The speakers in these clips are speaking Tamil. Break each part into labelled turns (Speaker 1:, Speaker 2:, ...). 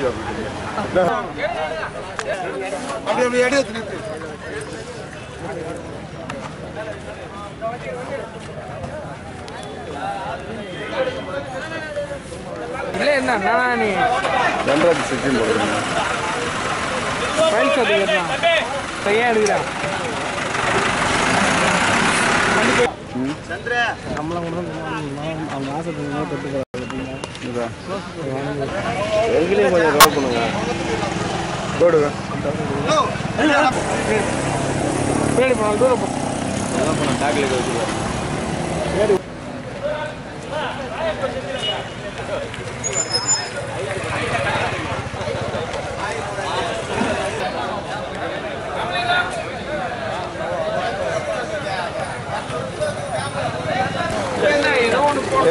Speaker 1: அப்படி அப்படி அடி வச்சு நிறுத்து.
Speaker 2: இல்லை என்ன நானா நீ
Speaker 1: ரெண்டாவது சிக்கன் போடுறீங்க
Speaker 2: ஃபைல் சொல்லிக்கலாம் சரியா எடுக்கிறேன் நம்மளாம் கூட அவங்க ஆசைப்படுங்க தொட்டு
Speaker 1: இதா எங்களையும் கொஞ்சம் கவர் பண்ணுங்க போடுங்க
Speaker 2: பின்னாடி போனால் தூரம் போ
Speaker 1: பேக்கில் வச்சுருவாங்க
Speaker 2: ஏதோ ஒன்று போ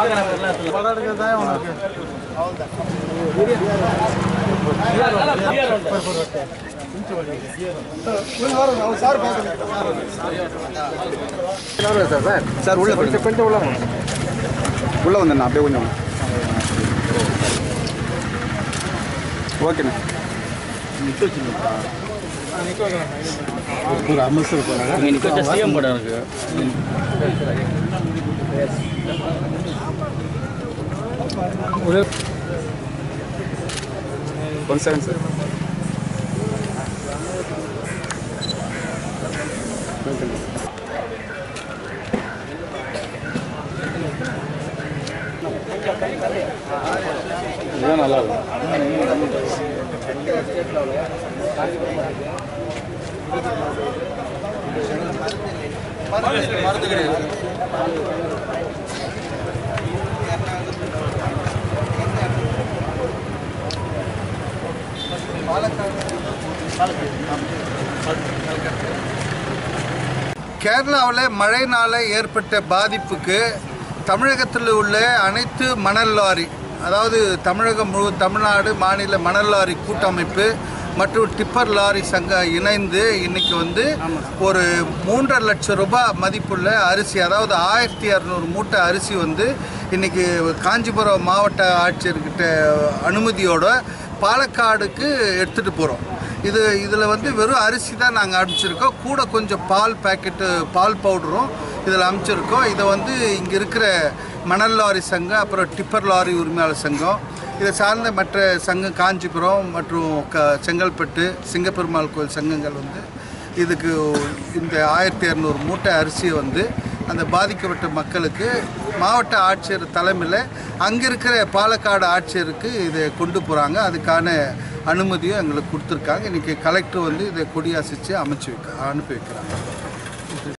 Speaker 1: சார் சார் சார் உள்ள போயிடுங்க
Speaker 2: கொஞ்சம் உள்ள போங்க.
Speaker 1: உள்ளே வந்தேண்ணா அப்படியே கொஞ்சம் ஓகேண்ணா ஒரு அமைச்சர் போகிறாங்க
Speaker 3: சிஎம் படம் இருக்கு
Speaker 1: ஒன் செகண்ட் சார் இதுதான் நல்லா இருக்கும்
Speaker 4: கேரளாவில் மழைனால் ஏற்பட்ட பாதிப்புக்கு தமிழகத்தில் உள்ள அனைத்து மணல் லாரி அதாவது தமிழகம் முழு தமிழ்நாடு மாநில மணல் லாரி கூட்டமைப்பு மற்றும் டிப்பர் லாரி சங்கம் இணைந்து இன்னைக்கு வந்து ஒரு மூன்றரை லட்சம் ரூபாய் மதிப்புள்ள அரிசி அதாவது ஆயிரத்தி இரநூறு மூட்டை அரிசி வந்து இன்னைக்கு காஞ்சிபுரம் மாவட்ட ஆட்சியர்கிட்ட அனுமதியோட பாலக்காடுக்கு எடுத்துகிட்டு போகிறோம் இது இதில் வந்து வெறும் அரிசி தான் நாங்கள் அனுப்பிச்சிருக்கோம் கூட கொஞ்சம் பால் பேக்கெட்டு பால் பவுடரும் இதில் அனுப்பிச்சிருக்கோம் இதை வந்து இங்கே இருக்கிற மணல் லாரி சங்கம் அப்புறம் டிப்பர் லாரி உரிமையாளர் சங்கம் இதை சார்ந்த மற்ற சங்கம் காஞ்சிபுரம் மற்றும் க செங்கல்பட்டு சிங்கப்பெருமாள் கோயில் சங்கங்கள் வந்து இதுக்கு இந்த ஆயிரத்தி இரநூறு மூட்டை அரிசியை வந்து அந்த பாதிக்கப்பட்ட மக்களுக்கு மாவட்ட ஆட்சியர் தலைமையில் அங்கே இருக்கிற பாலக்காடு ஆட்சியருக்கு இதை கொண்டு போகிறாங்க அதுக்கான அனுமதியும் எங்களுக்கு கொடுத்துருக்காங்க இன்றைக்கி கலெக்டர் வந்து இதை கொடியாசித்து அமைச்சு வைக்க அனுப்பி வைக்கிறாங்க